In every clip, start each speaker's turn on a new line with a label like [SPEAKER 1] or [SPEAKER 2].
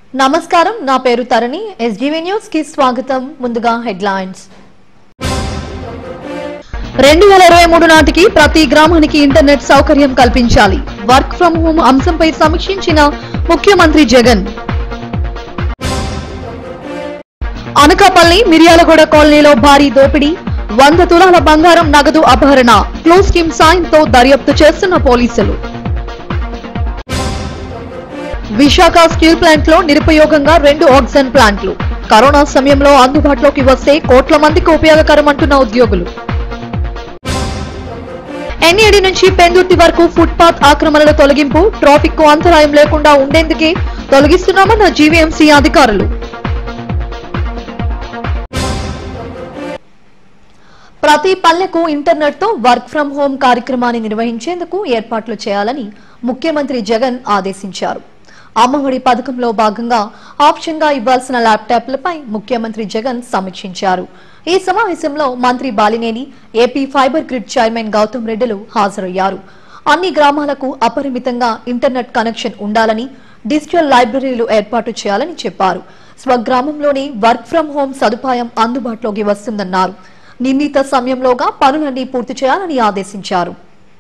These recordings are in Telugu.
[SPEAKER 1] నమస్కారం నా పేరు తరణి ఎస్జీవీ న్యూస్ కి స్వాగతం ముందుగా హెడ్లైన్స్ రెండు వేల ఇరవై మూడు నాటికి ప్రతి గ్రామానికి ఇంటర్నెట్ సౌకర్యం కల్పించాలి వర్క్ ఫ్రం హోం అంశంపై సమీక్షించిన ముఖ్యమంత్రి జగన్ అనకాపల్లి మిర్యాలగూడ కాలనీలో భారీ దోపిడీ వంద తులాల బంగారం నగదు అపహరణ క్లోజ్ టీం సాయంతో దర్యాప్తు చేస్తున్న పోలీసులు విశాఖ స్టీల్ ప్లాంట్ లో నిరుపయోగంగా రెండు ఆక్సిజన్ ప్లాంట్లు కరోనా సమయంలో అందుబాటులోకి వస్తే కోట్ల మందికి ఉపయోగకరం అంటున్న ఉద్యోగులు ఎన్ఏడి నుంచి పెందుర్తి వరకు ఫుట్పాత్ ఆక్రమణల తొలగింపు ట్రాఫిక్ కు అంతరాయం లేకుండా ఉండేందుకే తొలగిస్తున్నామన్న జీవీఎంసీ అధికారులు ప్రతి పల్లెకు ఇంటర్నెట్ తో వర్క్ ఫ్రం హోం కార్యక్రమాన్ని నిర్వహించేందుకు ఏర్పాట్లు చేయాలని ముఖ్యమంత్రి జగన్ ఆదేశించారు అమ్మఒడి పథకంలో భాగంగా ఆప్షన్ గా ఇవ్వాల్సిన ల్యాప్టాప్లపై ముఖ్యమంత్రి జగన్ సమీక్షించారు ఈ సమావేశంలో మంత్రి Balineni AP fibre grid chairman Goutham రెడ్డిలు హాజరయ్యారు అన్ని గ్రామాలకు అపరిమితంగా ఇంటర్నెట్ కనెక్షన్ ఉండాలని డిజిటల్ లైబ్రరీలు ఏర్పాటు చేయాలని చెప్పారు స్వగ్రామంలోనే వర్క్ ఫ్రం హోం సదుపాయం అందుబాటులోకి వస్తుందన్నారు నిర్ణీత సమయంలోగా పనులన్నీ పూర్తి చేయాలని ఆదేశించారు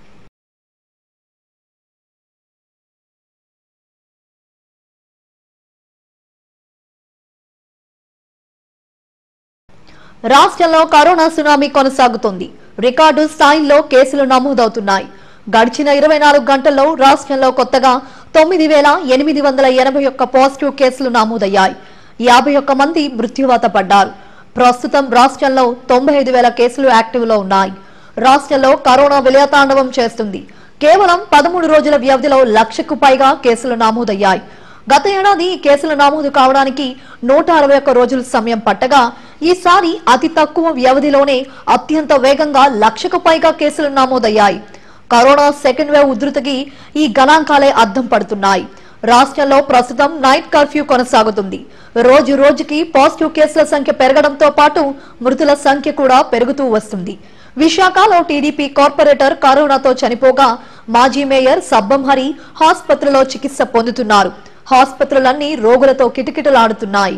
[SPEAKER 1] రాష్ట్రంలో కరోనా సునామీ కొనసాగుతోంది రికార్డు స్థాయిలో కేసులు నమోదవుతున్నాయి గడిచిన ఇరవై నాలుగు గంటల్లో రాష్ట్రంలో కొత్తగా తొమ్మిది వేల ఎనిమిది వందల ఎనభై ఒక్క పాజిటివ్ కేసులు నమోదయ్యాయి యాభై ఒక్క మంది మృత్యువాత పడ్డారు ప్రస్తుతం రాష్ట్రంలో తొంభై ఐదు వేల కేసులు యాక్టివ్ లో ఉన్నాయి రాష్ట్రంలో కరోనా విలయతాండవం చేస్తుంది కేవలం పదమూడు రోజుల వ్యవధిలో లక్షకు పైగా కేసులు నమోదయ్యాయి గత ఏడాది ఈ కేసులు నమోదు కావడానికి నూట అరవై ఒక్క రోజుల సమయం పట్టగా ఈసారి అతి తక్కువ వ్యవధిలోనే అత్యంత వేగంగా లక్షకు పైగా కేసులు నమోదయ్యాయి కరోనా సెకండ్ వేవ్ ఉధృతికి ఈ గణాంకాలే అద్దం పడుతున్నాయి రాష్ట్రంలో ప్రస్తుతం నైట్ కర్ఫ్యూ కొనసాగుతుంది రోజు రోజుకి పాజిటివ్ కేసుల సంఖ్య పెరగడంతో పాటు మృతుల సంఖ్య కూడా పెరుగుతూ వస్తుంది విశాఖలో టీడీపీ కార్పొరేటర్ కరోనాతో చనిపోగా మాజీ మేయర్ సబ్బం హరి ఆసుపత్రిలో చికిత్స పొందుతున్నారు ఆసుపత్రులన్నీ రోగులతో కిటకిటలాడుతున్నాయి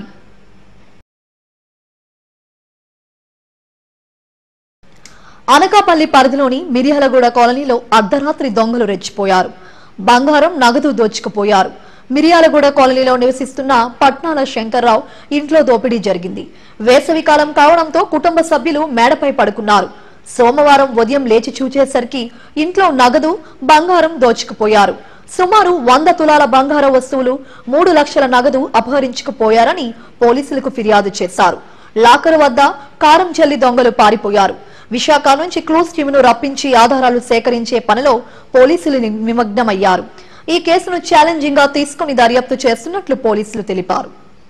[SPEAKER 1] అనకాపల్లి పరిధిలోని మిర్యాలగూడ కాలనీలో అర్ధరాత్రి దొంగలు రెచ్చిపోయారు బంగారం నగదు దోచుకుపోయారు మిర్యాలగూడ కాలనీలో నివసిస్తున్న పట్నాల శంకర్రావు ఇంట్లో దోపిడీ జరిగింది వేసవి కాలం కావడంతో కుటుంబ సభ్యులు మేడపై పడుకున్నారు సోమవారం ఉదయం లేచి చూచేసరికి ఇంట్లో నగదు బంగారం దోచుకుపోయారు సుమారు వంద తులాల బంగార వస్తువులు మూడు లక్షల నగదు అపహరించుకుపోయారని పోలీసులకు ఫిర్యాదు చేశారు లాకర్ వద్ద కారం చల్లి దొంగలు పారిపోయారు విశాఖ నుంచి క్లూస్ టీమును రప్పించి ఆధారాలు సేకరించే పనిలో పోలీసులు ని- నిమగ్నమయ్యారు ఈ కేసును ఛాలెంజింగ్ గా తీసుకుని దర్యాప్తు చేస్తున్నట్లు పోలీసులు తెలిపారు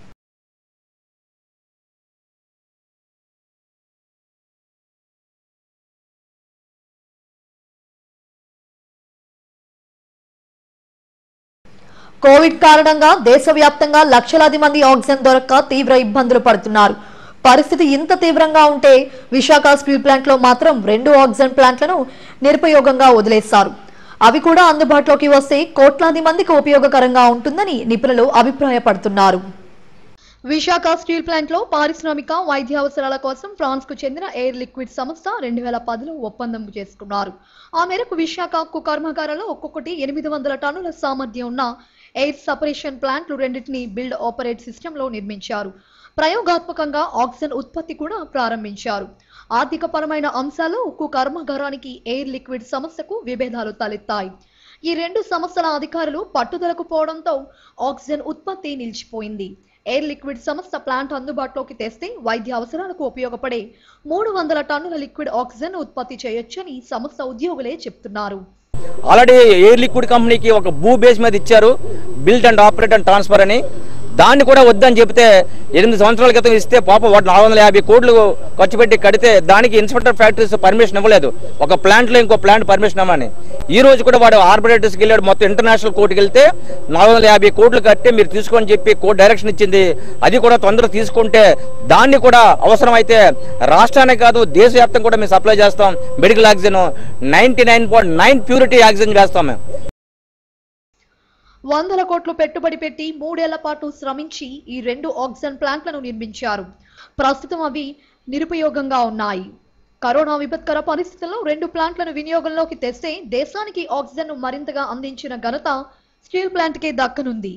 [SPEAKER 1] కోవిడ్ కారణంగా దేశవ్యాప్తంగా లక్షలాది మంది ఆక్సిజన్ దొరక్క తీవ్ర ఇబ్బందులు పడుతున్నారు పరిస్థితి ఇంత తీవ్రంగా ఉంటే విశాఖ స్టీల్ ప్లాంట్ లో మాత్రం రెండు ఆక్సిజన్ ప్లాంట్లను నిరుపయోగంగా వదిలేశారు అవి కూడా అందుబాటులోకి వస్తే కోట్లాది మందికి ఉపయోగకరంగా ఉంటుందని నిపుణులు అభిప్రాయపడుతున్నారు విశాఖ స్టీల్ ప్లాంట్ లో పారిశ్రామిక వైద్య అవసరాల కోసం ఫ్రాన్స్ కు చెందిన ఎయిర్ లిక్విడ్ సంస్థ రెండు వేల పదిలో ఒప్పందం చేసుకున్నారు ఆ మేరకు విశాఖ ఉక్కు కర్మాగారాల్లో ఒక్కొక్కటి ఎనిమిది వందల టన్నుల సామర్థ్యం ఉన్న ఎయిర్ సపరేషన్ ప్లాంట్లు రెండింటిని బిల్డ్ ఆపరేట్ సిస్టమ్ లో నిర్మించారు ప్రయోగాత్మకంగా ఆక్సిజన్ ఉత్పత్తి కూడా ప్రారంభించారు ఆర్థిక పరమైన అంశాల్లో ఉక్కు కర్మాగారానికి ఎయిర్ లిక్విడ్ సంస్థకు విభేదాలు తలెత్తాయి ఈ రెండు సంస్థల అధికారులు పట్టుదలకు పోవడంతో ఆక్సిజన్ ఉత్పత్తి నిలిచిపోయింది ఎయిర్ లిక్విడ్ సంస్థ ప్లాంట్ అందుబాటులోకి తెస్తే వైద్య అవసరాలకు ఉపయోగపడే మూడు వందల టన్నుల లిక్విడ్ ఆక్సిజన్ ఉత్పత్తి చేయొచ్చని సంస్థ ఉద్యోగులే చెప్తున్నారు
[SPEAKER 2] ఆల్రెడీ ఎయిర్ లిక్విడ్ కంపెనీకి ఒక భూ బేస్ మీద ఇచ్చారు build and operate and transfer అని దాన్ని కూడా వద్దని చెప్తే ఎనిమిది సంవత్సరాల క్రితం ఇస్తే పాప వాటి నాలుగు వందల యాభై కోట్లు ఖర్చు పెట్టి కడితే దానికి ఇన్స్పెక్టర్ ఫ్యాక్టరీస్ పర్మిషన్ ఇవ్వలేదు ఒక ప్లాంట్లో ఇంకో ప్లాంట్ పర్మిషన్ ఇవ్వమని ఈ రోజు కూడా వాడు ఆర్బిట్రేటర్స్కి వెళ్ళాడు మొత్తం ఇంటర్నేషనల్ కోర్టుకి వెళ్తే నాలుగు వందల యాభై కోట్లు కట్టి మీరు తీసుకోని చెప్పి కోర్టు డైరెక్షన్ ఇచ్చింది అది కూడా తొందరగా తీసుకుంటే దాన్ని కూడా అవసరమైతే రాష్ట్రానికి కాదు దేశవ్యాప్తంగా కూడా మేము సప్లై చేస్తాం medical oxygen ninety nine point nine purity oxygen వేస్తాం మేము
[SPEAKER 1] వందల కోట్లు పెట్టుబడి పెట్టి మూడేళ్ల పాటు శ్రమించి ఈ రెండు ఆక్సిజన్ ప్లాంట్లను నిర్మించారు ప్రస్తుతం అవి నిరుపయోగంగా ఉన్నాయి కరోనా విపత్కర పరిస్థితుల్లో రెండు ప్లాంట్లను వినియోగంలోకి తెస్తే దేశానికి ఆక్సిజన్ ను మరింతగా అందించిన ఘనత స్టీల్ ప్లాంట్కే దక్కనుంది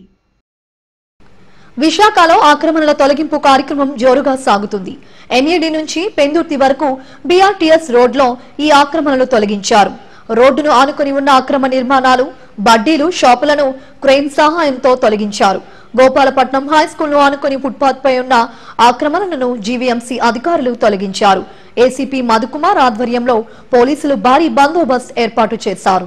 [SPEAKER 1] విశాఖలో ఆక్రమణల తొలగింపు కార్యక్రమం జోరుగా సాగుతుంది ఎన్ఏడి నుంచి పెందుర్తి వరకు బీఆర్టీఎస్ రోడ్లో ఈ ఆక్రమణలు తొలగించారు రోడ్డును ఆనుకుని ఉన్న అక్రమ నిర్మాణాలు బడ్డీలు షాపులను క్రెయిన్ సహాయంతో తొలగించారు గోపాలపట్నం హై స్కూల్ను ఆనుకుని ఫుట్పాత్ పై ఉన్న ఆక్రమణలను జీవీఎంసీ అధికారులు తొలగించారు ఏసీపీ మధుకుమార్ ఆధ్వర్యంలో పోలీసులు భారీ బందోబస్తు ఏర్పాటు చేశారు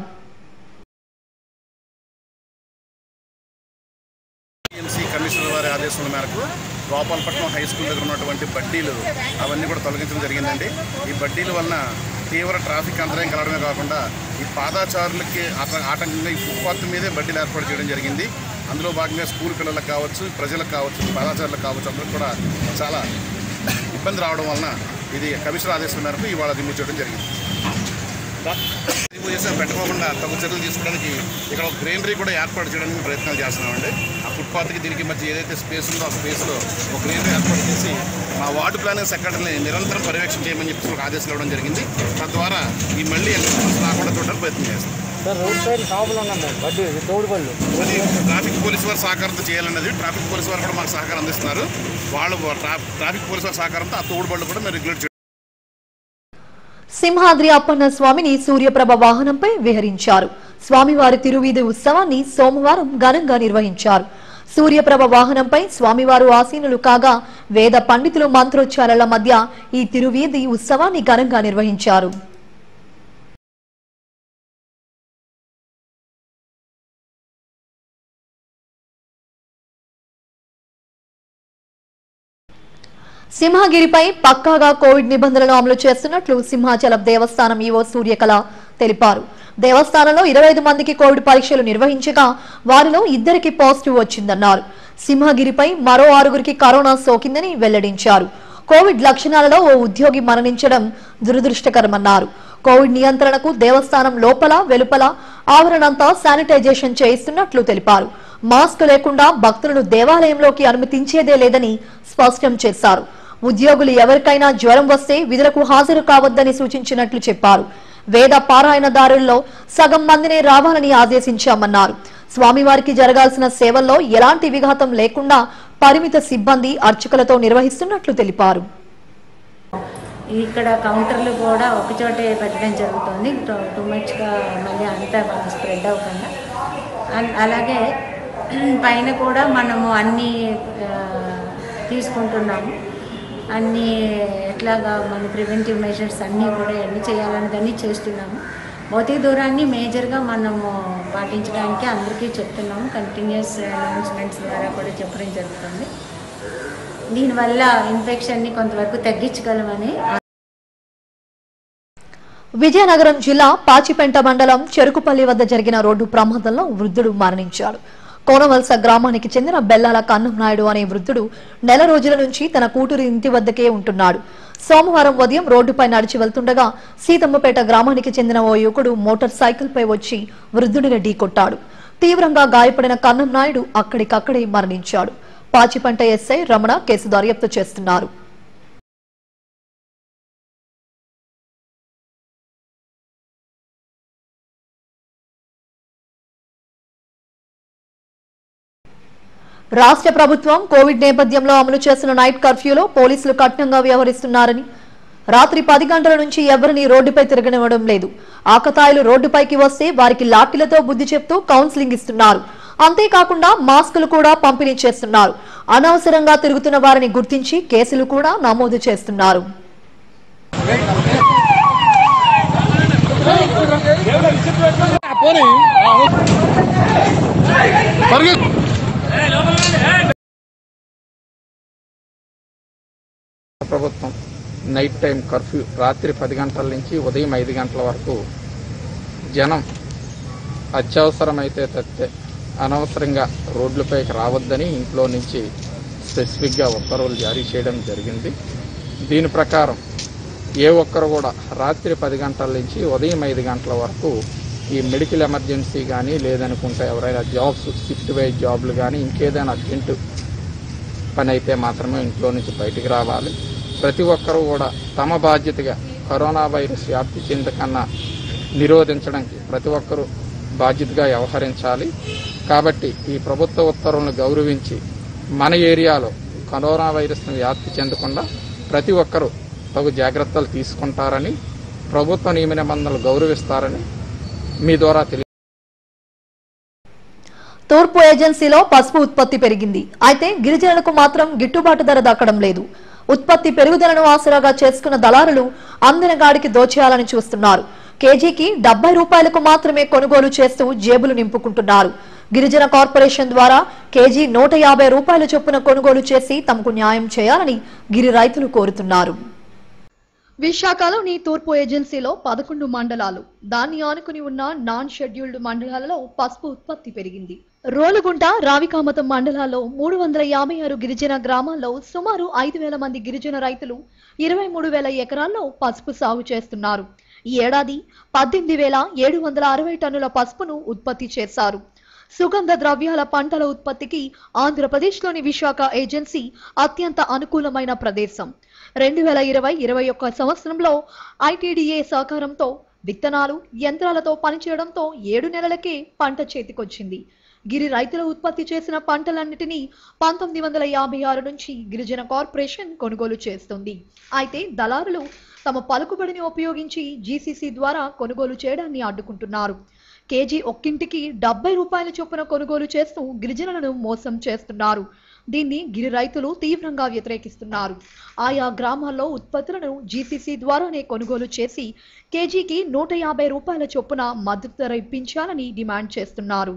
[SPEAKER 3] టీఎంసీ కమిషనర్ వారి ఆదేశాల మేరకు గోపాలపట్నం హై స్కూల్ దగ్గర ఉన్నటువంటి బడ్డీలు అవన్నీ కూడా తొలగించడం జరిగిందండి ఈ బడ్డీల వలన తీవ్ర ట్రాఫిక్ అంతరాయం కలగడమే కాకుండా ఈ పాదాచారులకి ఆట- ఆటంకంగా ఈ ఫుట్పాత్ మీదే బడ్డీలు ఏర్పాటు చేయడం జరిగింది అందులో భాగంగా స్కూల్ పిల్లలకు కావచ్చు ప్రజలకు కావచ్చు పాదాచారులకు కావచ్చు అందరికి కూడా చాలా ఇబ్బంది రావడం వలన ఇది కమిషనర్ ఆదేశం మేరకు ఇవాళ రిమూవ్ చేయడం జరిగింది రిమూవ్ చేసిన పెట్టకోకుండా తగు చర్యలు తీసుకోవడానికి ఇక్కడ ఒక గ్రీనరీ కూడా ఏర్పాటు చేయడానికి ప్రయత్నాలు చేస్తున్నామండి ఆ ఫుట్పాత్కి దీనికి మధ్య ఏదైతే స్పేస్ ఉందో ఆ స్పేస్లో ఒక గ్రీనరీ ఏర్పాటు చేసి మా వార్డు ప్లానింగ్ సెక్రటరీని నిరంతరం పర్యవేక్షణ చేయమని చెప్పి ఒక ఆదేశాలు ఇవ్వడం జరిగింది తద్వారా ఈ మళ్ళీ ఎలక్షన్స్ రాకుండా చూడడానికి ప్రయత్నం చేస్తాం
[SPEAKER 4] సార్ రోడ్ సైడ్ షాపులు ఉన్నాయి బడ్డీ తోడు బళ్ళు
[SPEAKER 3] అది ట్రాఫిక్ పోలీస్ వారి సహకారంతో చేయాలన్నది ట్రాఫిక్ పోలీస్ వారు కూడా మాకు సహకారం అందిస్తున్నారు వాళ్ళు ట్రా- ట్రాఫిక్ పోలీస్ వారి సహకారంతో ఆ తోడు బళ్ళు కూడా మేము రెగ్యులేట్
[SPEAKER 1] సింహాద్రి అప్పన్న స్వామిని సూర్యప్రభ వాహనంపై విహరించారు స్వామివారి తిరువీధి ఉత్సవాన్ని సోమవారం ఘనంగా నిర్వహించారు సూర్యప్రభ వాహనంపై స్వామివారు ఆసీనులు కాగా వేద పండితులు మంత్రోచ్చారాల మధ్య ఈ తిరువీధి ఉత్సవాన్ని ఘనంగా నిర్వహించారు సింహగిరిపై పక్కాగా కోవిడ్ నిబంధనలు అమలు చేస్తున్నట్లు సింహాచలం దేవస్థానం ఈవో సూర్యకళ తెలిపారు దేవస్థానంలో ఇరవై ఐదు మందికి కోవిడ్ పరీక్షలు నిర్వహించగా వారిలో ఇద్దరికి పాజిటివ్ వచ్చిందన్నారు సింహగిరిపై మరో ఆరుగురికి కరోనా సోకిందని వెల్లడించారు కోవిడ్ లక్షణాలలో ఓ ఉద్యోగి మరణించడం దురదృష్టకరమన్నారు కోవిడ్ నియంత్రణకు దేవస్థానం లోపల వెలుపల ఆవరణంతా శానిటైజేషన్ చేయిస్తున్నట్లు తెలిపారు మాస్క్ లేకుండా భక్తులను దేవాలయంలోకి అనుమతించేదే లేదని స్పష్టం చేశారు ఉద్యోగులు ఎవరికైనా జ్వరం వస్తే విధులకు హాజరు కావద్దని సూచించినట్లు చెప్పారు వేద పారాయణదారుల్లో సగం మందినే రావాలని ఆదేశించామన్నారు స్వామివారికి జరగాల్సిన సేవల్లో ఎలాంటి విఘాతం లేకుండా పరిమిత సిబ్బంది అర్చకులతో నిర్వహిస్తున్నట్లు తెలిపారు
[SPEAKER 5] ఇక్కడ కౌంటర్లు కూడా ఒకచోటే పెట్టడం జరుగుతుంది టూ మచ్గా మళ్ళీ అంతా స్ప్రెడ్ అవ్వకుండా అన్- అలాగే పైన కూడా మనము అన్నీ ఆ, తీసుకుంటున్నాము అన్నీ ఎట్లాగా మన ప్రివెంటివ్ మెజర్స్ అన్నీ కూడా ఎన్ని చేయాలన్నదన్నీ చేస్తున్నాము భౌతిక దూరాన్ని మేజర్గా మనము పాటించడానికి అందరికీ చెప్తున్నాము కంటిన్యూస్ అనౌన్స్మెంట్స్ ద్వారా కూడా చెప్పడం జరుగుతుంది దీనివల్ల ఇన్ఫెక్షన్ని కొంతవరకు తగ్గించగలమని
[SPEAKER 1] విజయనగరం జిల్లా పాచిపెంట మండలం చెరుకుపల్లి వద్ద జరిగిన రోడ్డు ప్రమాదంలో వృద్ధుడు మరణించాడు కోనవలస గ్రామానికి చెందిన బెల్లాల కన్నం నాయుడు అనే వృద్ధుడు నెల రోజుల నుంచి తన కూతురు ఇంటి వద్దకే ఉంటున్నాడు సోమవారం ఉదయం రోడ్డుపై నడిచి వెళ్తుండగా సీతమ్మపేట గ్రామానికి చెందిన ఓ యువకుడు మోటార్ సైకిల్ పై వచ్చి వృద్ధుడిని ఢీకొట్టాడు తీవ్రంగా గాయపడిన కన్నం నాయుడు అక్కడికక్కడే మరణించాడు పాచిపంట ఎస్ఐ రమణ కేసు దర్యాప్తు చేస్తున్నారు రాష్ట్ర ప్రభుత్వం కోవిడ్ నేపథ్యంలో అమలు చేసిన నైట్ కర్ఫ్యూలో పోలీసులు కఠినంగా వ్యవహరిస్తున్నారని రాత్రి పది గంటల నుంచి ఎవరిని రోడ్డుపై తిరగనివ్వడం లేదు ఆకతాయిలు రోడ్డుపైకి వస్తే వారికి లాఠీలతో బుద్ధి చెప్తూ కౌన్సిలింగ్ ఇస్తున్నారు అంతేకాకుండా మాస్కులు కూడా పంపిణీ చేస్తున్నారు అనవసరంగా తిరుగుతున్న వారిని గుర్తించి కేసులు కూడా నమోదు చేస్తున్నారు
[SPEAKER 6] ప్రభుత్వం నైట్ టైం కర్ఫ్యూ రాత్రి పది గంటల నుంచి ఉదయం ఐదు గంటల వరకు జనం అత్యవసరమైతే తప్పితే అనవసరంగా రోడ్లపైకి రావద్దని ఇంట్లో నుంచి స్పెసిఫిక్గా ఉత్తర్వులు జారీ చేయడం జరిగింది దీని ప్రకారం ఏ ఒక్కరు కూడా రాత్రి పది గంటల నుంచి ఉదయం ఐదు గంటల వరకు ఈ మెడికల్ ఎమర్జెన్సీ కానీ లేదనుకుంటే ఎవరైనా జాబ్స్ షిఫ్ట్ వైజ్ జాబ్లు కానీ ఇంకేదైనా అర్జెంటు పని అయితే మాత్రమే ఇంట్లో నుంచి బయటికి రావాలి ప్రతి ఒక్కరూ కూడా తమ బాధ్యతగా కరోనా వైరస్ వ్యాప్తి చెందకన్నా నిరోధించడానికి ప్రతి ఒక్కరూ బాధ్యతగా వ్యవహరించాలి కాబట్టి ఈ ప్రభుత్వ ఉత్తర్వులను గౌరవించి మన ఏరియాలో కరోనా వైరస్ను వ్యాప్తి చెందకుండా ప్రతి ఒక్కరూ తగు జాగ్రత్తలు తీసుకుంటారని ప్రభుత్వ నియమ నిబంధనలు గౌరవిస్తారని మీ ద్వారా తెలియ
[SPEAKER 1] తూర్పు ఏజెన్సీలో పసుపు ఉత్పత్తి పెరిగింది అయితే గిరిజనులకు మాత్రం గిట్టుబాటు ధర దక్కడం లేదు ఉత్పత్తి పెరుగుదలను ఆసరాగా చేసుకున్న దళారులు అందిన గాడికి దోచేయాలని చూస్తున్నారు కేజీకి డెబ్బై రూపాయలకు మాత్రమే కొనుగోలు చేస్తూ జేబులు నింపుకుంటున్నారు గిరిజన కార్పొరేషన్ ద్వారా కేజీ నూట యాభై రూపాయల చొప్పున కొనుగోలు చేసి తమకు న్యాయం చేయాలని గిరి రైతులు కోరుతున్నారు విశాఖలోని తూర్పు ఏజెన్సీలో పదకొండు మండలాలు దాన్ని ఆనుకుని ఉన్న నాన్ షెడ్యూల్డ్ మండలాలలో పసుపు ఉత్పత్తి పెరిగింది రోలుగుంట రావికామతం మండలాల్లో మూడు వందల యాభై ఆరు గిరిజన గ్రామాల్లో సుమారు ఐదు వేల మంది గిరిజన రైతులు ఇరవై మూడు వేల ఎకరాల్లో పసుపు సాగు చేస్తున్నారు ఈ ఏడాది పద్దెనిమిది వేల ఏడు వందల అరవై టన్నుల పసుపును ఉత్పత్తి చేశారు సుగంధ ద్రవ్యాల పంటల ఉత్పత్తికి ఆంధ్రప్రదేశ్లోని విశాఖ ఏజెన్సీ అత్యంత అనుకూలమైన ప్రదేశం రెండు వేల ఇరవై ఇరవై ఒక్క సంవత్సరంలో ఐటీడీఏ సహకారంతో విత్తనాలు యంత్రాలతో పనిచేయడంతో ఏడు నెలలకే పంట చేతికొచ్చింది గిరి రైతులు ఉత్పత్తి చేసిన పంటలన్నిటినీ పంతొమ్మిది వందల యాభై ఆరు నుంచి గిరిజన కార్పొరేషన్ కొనుగోలు చేస్తుంది అయితే దళారులు తమ పలుకుబడిని ఉపయోగించి జీసీసీ ద్వారా కొనుగోలు చేయడాన్ని అడ్డుకుంటున్నారు కేజీ ఒక్కింటికి డెబ్బై రూపాయల చొప్పున కొనుగోలు చేస్తూ గిరిజనులను మోసం చేస్తున్నారు దీన్ని గిరి రైతులు తీవ్రంగా వ్యతిరేకిస్తున్నారు ఆయా గ్రామాల్లో ఉత్పత్తులను జీసీసీ ద్వారానే కొనుగోలు చేసి కేజీకి నూట యాభై రూపాయల చొప్పున మద్దతు ధర ఇప్పించాలని డిమాండ్ చేస్తున్నారు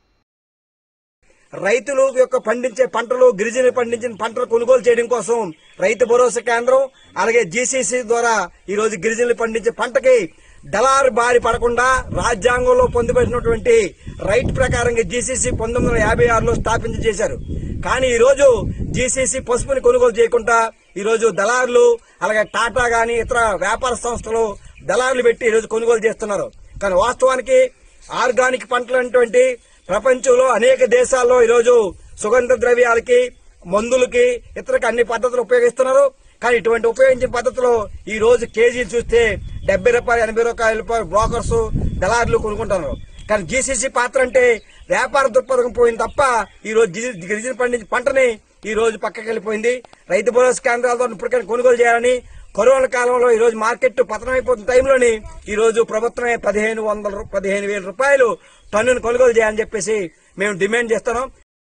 [SPEAKER 7] రైతులు యొక్క పండించే పంటలు గిరిజనులు పండించిన పంటలు కొనుగోలు చేయడం కోసం రైతు భరోసా కేంద్రం అలాగే జీసీసీ ద్వారా ఈ రోజు గిరిజనులు పండించే పంటకి దళారు బారి పడకుండా రాజ్యాంగంలో పొందుపరిచినటువంటి రైట్ ప్రకారంగా జీసీసీ పంతొమ్మిది వందల యాభై ఆరులో స్థాపించి చేశారు కానీ ఈ రోజు జీసీసీ పసుపుని కొనుగోలు చేయకుండా ఈ రోజు దళారులు అలాగే టాటా గాని ఇతర వ్యాపార సంస్థలు దళారులు పెట్టి ఈ రోజు కొనుగోలు చేస్తున్నారు కానీ వాస్తవానికి ఆర్గానిక్ పంటలు అనేటువంటి ప్రపంచంలో అనేక దేశాల్లో ఈరోజు సుగంధ ద్రవ్యాలకి మందులకి ఇతరకి అన్ని పద్ధతులు ఉపయోగిస్తున్నారు కానీ ఇటువంటి ఉపయోగించిన పద్ధతిలో ఈ రోజు కేజీ చూస్తే డెబ్బై రూపాయలు ఎనభై రూపాయల బ్రోకర్స్ దళారులు కొనుక్కుంటున్నారు కానీ జీసీసీ పాత్ర అంటే వ్యాపార దృక్పథం పోయింది తప్ప ఈ రోజు గిరి- గిరిజన పండించిన పంటని ఈ రోజు పక్కకి వెళ్ళిపోయింది రైతు భరోసా కేంద్రాల ద్వారా ఇప్పటికైనా కొనుగోలు చేయాలని కరోనా కాలంలో ఈ రోజు మార్కెట్ పతనం అయిపోతున్న టైంలోని ఈ రోజు ప్రభుత్వమే పదిహేను వందల రూ- పదిహేను వేల రూపాయలు టన్నును కొనుగోలు చేయాలని చెప్పేసి మేము డిమాండ్ చేస్తున్నాం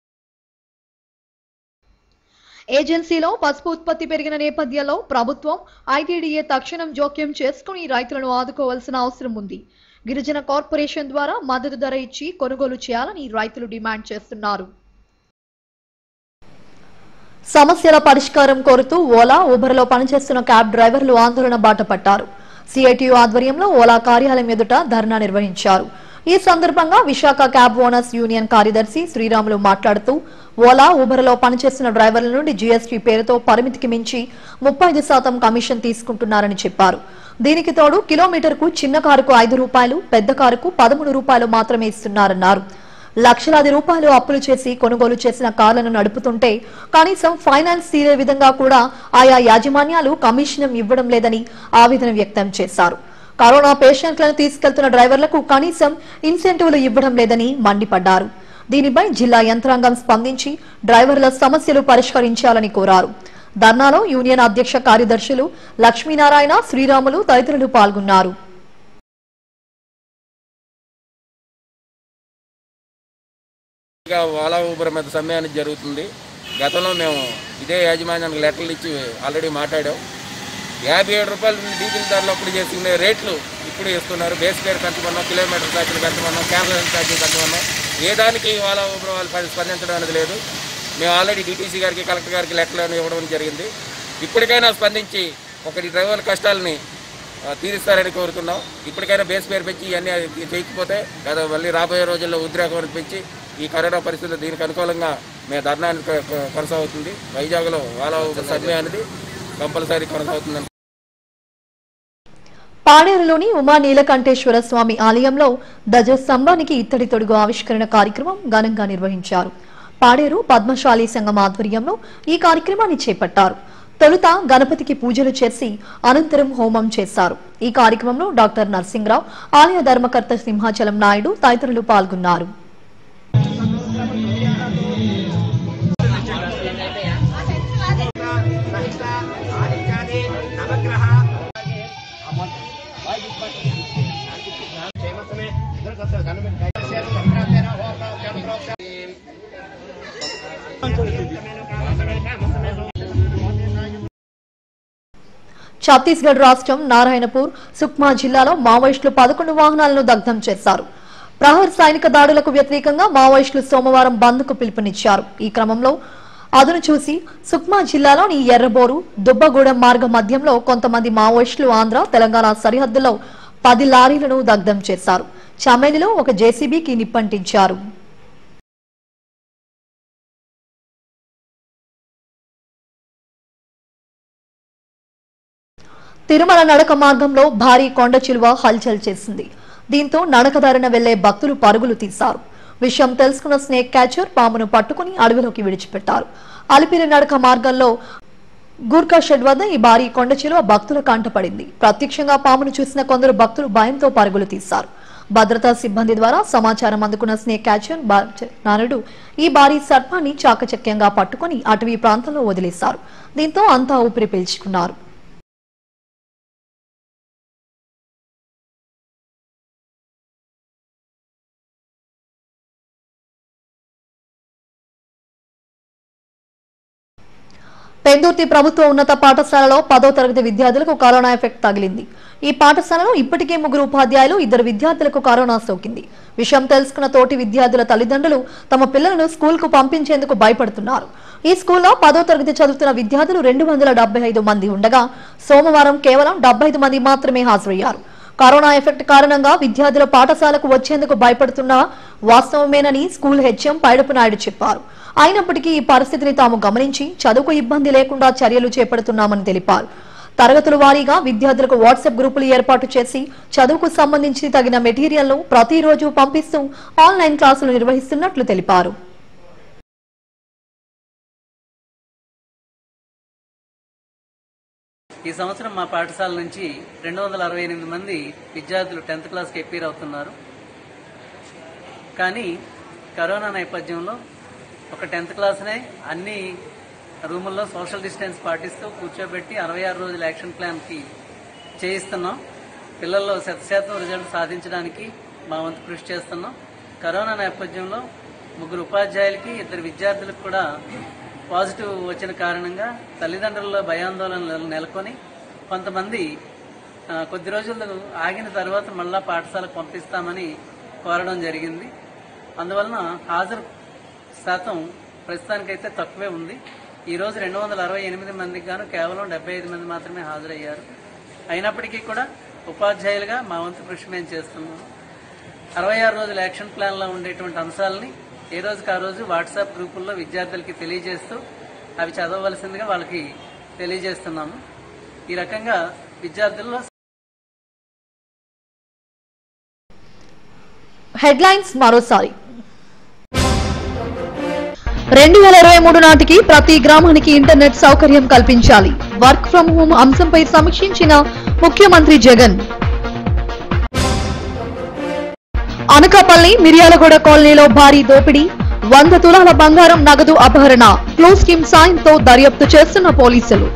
[SPEAKER 1] ఏజెన్సీలో పసుపు ఉత్పత్తి పెరిగిన నేపథ్యంలో ప్రభుత్వం ఐటీడీఏ తక్షణం జోక్యం చేసుకుని రైతులను ఆదుకోవాల్సిన అవసరం ఉంది గిరిజన కార్పొరేషన్ ద్వారా మద్దతు ధర ఇచ్చి కొనుగోలు చేయాలని రైతులు డిమాండ్ చేస్తున్నారు సమస్యల పరిష్కారం కోరుతూ ఓలా ఊబర్లో పనిచేస్తున్న క్యాబ్ డ్రైవర్లు ఆందోళన బాట పట్టారు సిఐటియు ఆధ్వర్యంలో ఓలా కార్యాలయం ఎదుట ధర్నా నిర్వహించారు ఈ సందర్భంగా విశాఖ క్యాబ్ ఓనర్స్ యూనియన్ కార్యదర్శి శ్రీరాములు మాట్లాడుతూ ఓలా ఊబర్లో పనిచేస్తున్న డ్రైవర్ల నుండి జీఎస్టీ పేరుతో పరిమితికి మించి ముప్పై ఐదు శాతం కమిషన్ తీసుకుంటున్నారని చెప్పారు దీనికి తోడు కిలోమీటర్కు చిన్న కారుకు ఐదు రూపాయలు పెద్ద కారుకు పదమూడు రూపాయలు మాత్రమే ఇస్తున్నారన్నారు లక్షలాది రూపాయలు అప్పులు చేసి కొనుగోలు చేసిన కార్లను నడుపుతుంటే కనీసం ఫైనాన్స్ తీరే విధంగా కూడా ఆయా యాజమాన్యాలు కమిషన్ ఇవ్వడం లేదని ఆవేదన వ్యక్తం చేశారు కరోనా పేషెంట్లను తీసుకెళ్తున్న డ్రైవర్లకు కనీసం ఇన్సెంటివ్లు ఇవ్వడం లేదని మండిపడ్డారు దీనిపై జిల్లా యంత్రాంగం స్పందించి డ్రైవర్ల సమస్యలు పరిష్కరించాలని కోరారు ధర్నాలో యూనియన్ అధ్యక్ష కార్యదర్శులు లక్ష్మీనారాయణ శ్రీరాములు తదితరులు పాల్గొన్నారు
[SPEAKER 2] ఇంకా ఓలా ఊబర్ మీద సమ్మె అనేది జరుగుతుంది గతంలో మేము ఇదే యాజమాన్యానికి లెటర్లు ఇచ్చి ఆల్రెడీ మాట్లాడాం యాభై ఏడు రూపాయలు డీజిల్ ధరలు అప్పుడు చేసుకునే రేట్లు ఇప్పుడు ఇస్తున్నారు బేస్ ఫేర్ పెంచమన్నాం కిలోమీటర్ ఛార్జీలు పెంచమన్నాం క్యాన్సలేషన్ ఛార్జీలు పెంచమన్నాం ఏ దానికి ఓలా ఊబర్ వాళ్ళు పరి- స్పందించడం అనేది లేదు మేము ఆల్రెడీ డిటీసీ గారికి కలెక్టర్ గారికి లెటర్లు ఇవ్వడం జరిగింది ఇప్పటికైనా స్పందించి ఒకటి డ్రైవర్ కష్టాలని ఆ, తీరుస్తారని కోరుతున్నాం ఇప్పటికైనా బేస్ పేరు పెంచి ఇవన్నీ చేయకపోతే కదా మళ్ళీ రాబోయే రోజుల్లో ఉద్రేకం పెంచి ఈ కరోనా పరిస్థితుల్లో దీనికి అనుకూలంగా మేము ధర్నా అనేది కొ- కొ- కొనసాగుతుంది వైజాగ్లో వాళ్ళ సమ్మె అనేది కంపల్సరీ కొనసాగుతుంది
[SPEAKER 1] పాడేరులోని ఉమా నీలకంఠేశ్వర స్వామి ఆలయంలో ధ్వజస్తంభానికి ఇత్తడి తొడుగు ఆవిష్కరణ కార్యక్రమం ఘనంగా నిర్వహించారు పాడేరు పద్మశాలి సంఘం ఆధ్వర్యంలో ఈ కార్యక్రమాన్ని చేపట్టారు తొలుత గణపతికి పూజలు చేసి అనంతరం హోమం చేశారు ఈ కార్యక్రమంలో డాక్టర్ నరసింహరావు ఆలయ ధర్మకర్త సింహాచలం నాయుడు తదితరులు పాల్గొన్నారు ఛత్తీస్గఢ్ రాష్ట్రం నారాయణపూర్ సుక్మా జిల్లాలో మావోయిస్టులు పదకొండు వాహనాలను దగ్ధం చేశారు ప్రహర్ సైనిక దాడులకు వ్యతిరేకంగా మావోయిస్టులు సోమవారం బంద్కు పిలుపునిచ్చారు ఈ క్రమంలో అదును చూసి సుక్మా జిల్లాలోని ఎర్రబోరు దుబ్బగూడెం మార్గ మధ్యంలో కొంతమంది మావోయిస్టులు ఆంధ్ర తెలంగాణ సరిహద్దులో పది లారీలను దగ్ధం చేశారు చమేలిలో ఒక జేసీబీకి నిప్పంటించారు తిరుమల నడక మార్గంలో భారీ కొండ చిలువ హల్చల్ చేసింది దీంతో నడకదారిన వెళ్లే భక్తులు పరుగులు తీశారు విషయం తెలుసుకున్న స్నేక్ క్యాచర్ పామును పట్టుకుని అడవిలోకి విడిచిపెట్టారు అలిపిరి నడక మార్గంలో గూర్ఖా షెడ్ వద్ద ఈ భారీ కొండ చిలువ భక్తుల కంటపడింది ప్రత్యక్షంగా పామును చూసిన కొందరు భక్తులు భయంతో పరుగులు తీశారు భద్రతా సిబ్బంది ద్వారా సమాచారం అందుకున్న స్నేక్ క్యాచర్ నారుడు ఈ భారీ సర్పాన్ని చాకచక్యంగా పట్టుకుని అటవీ ప్రాంతంలో వదిలేశారు దీంతో అంతా ఊపిరి పీల్చుకున్నారు పెందుర్తి ప్రభుత్వ ఉన్నత పాఠశాలలో పదో తరగతి విద్యార్థులకు కరోనా ఎఫెక్ట్ తగిలింది ఈ పాఠశాలలో ఇప్పటికే ముగ్గురు ఉపాధ్యాయులు ఇద్దరు విద్యార్థులకు కరోనా సోకింది విషయం తెలుసుకున్న తోటి విద్యార్థుల తల్లిదండ్రులు తమ పిల్లలను స్కూల్ కు పంపించేందుకు భయపడుతున్నారు ఈ స్కూల్లో పదో తరగతి చదువుతున్న విద్యార్థులు రెండు వందల డెబ్బై ఐదు మంది ఉండగా సోమవారం కేవలం డెబ్బై ఐదు మంది మాత్రమే హాజరయ్యారు కరోనా ఎఫెక్ట్ కారణంగా విద్యార్థుల పాఠశాలకు వచ్చేందుకు భయపడుతున్న వాస్తవమేనని స్కూల్ హెచ్ఎం పైడపు నాయుడు చెప్పారు అయినప్పటికీ ఈ పరిస్థితిని తాము గమనించి చదువుకు ఇబ్బంది లేకుండా చర్యలు చేపడుతున్నామని తెలిపారు తరగతుల వారీగా విద్యార్థులకు వాట్సాప్ గ్రూపులు ఏర్పాటు చేసి చదువుకు సంబంధించి తగిన మెటీరియల్ను ప్రతిరోజు పంపిస్తూ ఆన్లైన్ క్లాసులు నిర్వహిస్తున్నట్లు తెలిపారు
[SPEAKER 8] ఈ సంవత్సరం మా పాఠశాల నుంచి రెండు వందల అరవై ఎనిమిది మంది విద్యార్థులు టెన్త్ క్లాస్కి ఎప్పీర్ అవుతున్నారు కానీ కరోనా నేపథ్యంలో ఒక టెన్త్ క్లాస్నే అన్ని రూముల్లో సోషల్ డిస్టెన్స్ పాటిస్తూ కూర్చోబెట్టి అరవై ఆరు రోజుల యాక్షన్ ప్లాన్కి చేయిస్తున్నాం పిల్లల్లో శతశాతం రిజల్ట్ సాధించడానికి మా వంతు కృషి చేస్తున్నాం కరోనా నేపథ్యంలో ముగ్గురు ఉపాధ్యాయులకి ఇద్దరు విద్యార్థులకు కూడా పాజిటివ్ వచ్చిన కారణంగా తల్లిదండ్రుల్లో భయాందోళనలు నెలకొని కొంతమంది ఆ, కొద్ది రోజులు ఆగిన తర్వాత మళ్ళా పాఠశాలకు పంపిస్తామని కోరడం జరిగింది అందువలన హాజరు శాతం ప్రస్తుతానికైతే తక్కువే ఉంది ఈ రోజు రెండు వందల అరవై ఎనిమిది మందికి గాను కేవలం డెబ్బై ఐదు మంది మాత్రమే హాజరయ్యారు అయినప్పటికీ కూడా ఉపాధ్యాయులుగా మా వంతు కృషి మేము చేస్తున్నాము అరవై ఆరు రోజుల యాక్షన్ ప్లాన్లో ఉండేటువంటి అంశాలని ఏ రోజుకి ఆ రోజు వాట్సాప్ గ్రూపుల్లో విద్యార్థులకి తెలియజేస్తూ అవి చదవవలసిందిగా వాళ్ళకి తెలియజేస్తున్నాము ఈ రకంగా విద్యార్థుల్లో
[SPEAKER 1] హెడ్లైన్స్ మరోసారి రెండు వేల ఇరవై మూడు నాటికి ప్రతి గ్రామానికి ఇంటర్నెట్ సౌకర్యం కల్పించాలి వర్క్ ఫ్రం హోం అంశంపై సమీక్షించిన ముఖ్యమంత్రి జగన్ అనకాపల్లి మిర్యాలగూడ కాలనీలో భారీ దోపిడీ వంద తులాల బంగారం నగదు అపహరణ క్లోజ్ టీమ్ సాయంతో దర్యాప్తు చేస్తున్న పోలీసులు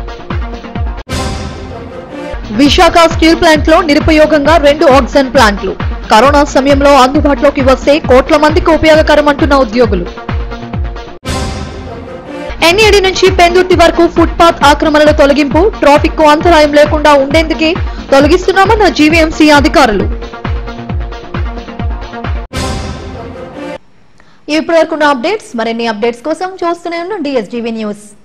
[SPEAKER 1] విశాఖ స్టీల్ ప్లాంట్ లో నిరుపయోగంగా రెండు ఆక్సిజన్ ప్లాంట్లు కరోనా సమయంలో అందుబాటులోకి వస్తే కోట్ల మందికి ఉపయోగకరం అంటున్న ఉద్యోగులు ఎన్ఏడి నుంచి పెందుర్తి వరకు ఫుట్పాత్ ఆక్రమణల తొలగింపు ట్రాఫిక్ కు అంతరాయం లేకుండా ఉండేందుకే తొలగిస్తున్నామన్న జీవీఎంసీ అధికారులు ఇప్పటివరకున్న అప్డేట్స్ మరిన్ని అప్డేట్స్ కోసం చూస్తూనే ఉండండి ఎస్జీవీ న్యూస్